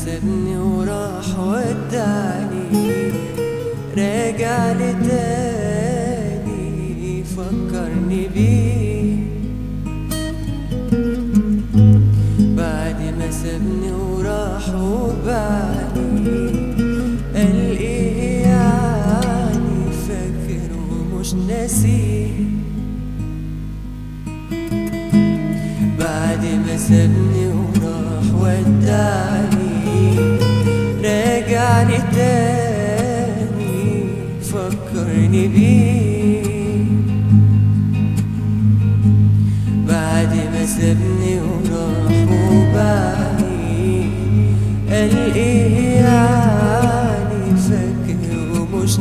سابني وراح ودعني راجع لتاني فكرني بيه بعد ما سابني وراح وبعني قال ايه يعني فاكر ومش ناسيه بعد ما سابني وراح ودعني راجعني تاني فكرني بيه بعد ما سابني وراح وبعني قال ايه يعني فاكر ومش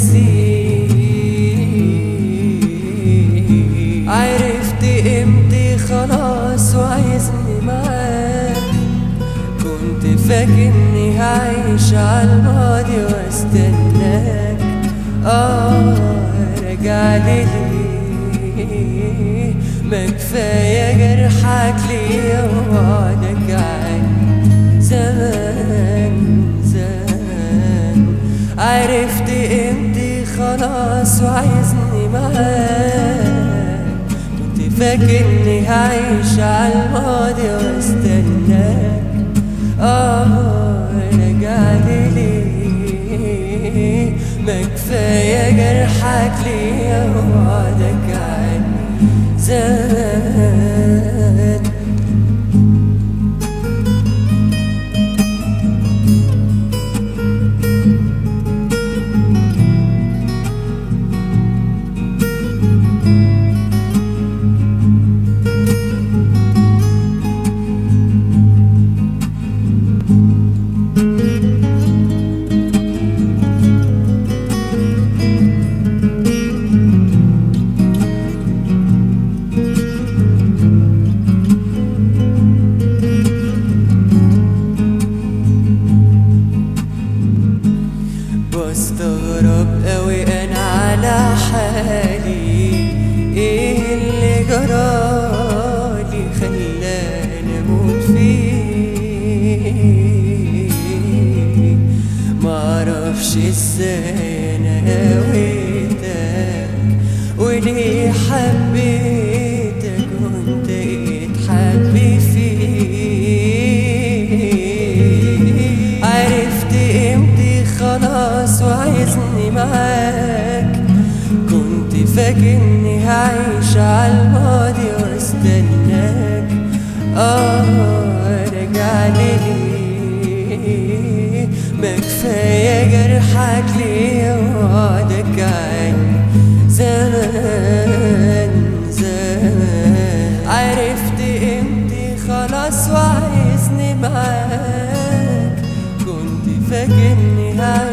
ناسيه عرفت قيمتي خلاص وعايزني معاك كنت فاكرني هعيش على الماضي واستناك اه رجع لي ليه ما كفايه جرحك ليا وبعدك عني زمان زمان عرفت قيمتي خلاص وعايزني معاك كنت فاكرني هعيش على الماضي واستناك اه رجع لي ليه ما كفايه جرحك ليا وبعدك عني زمان بستغرب قوي انا على حالي ايه اللي جرالي خلاني اموت فيه معرفش ازاي انا هويتك وليه حبيتك وانت اتحبي فيه عرفت قيمتي خلاص وعايزني معاك كنت فاكرني هعيش على الماضي واستناك اه رجع لي ليه ما كفايه جرحك ليا وعدك عني زمان زمان عرفت قيمتي خلاص وعايزني معاك كنت فاكرني هعيش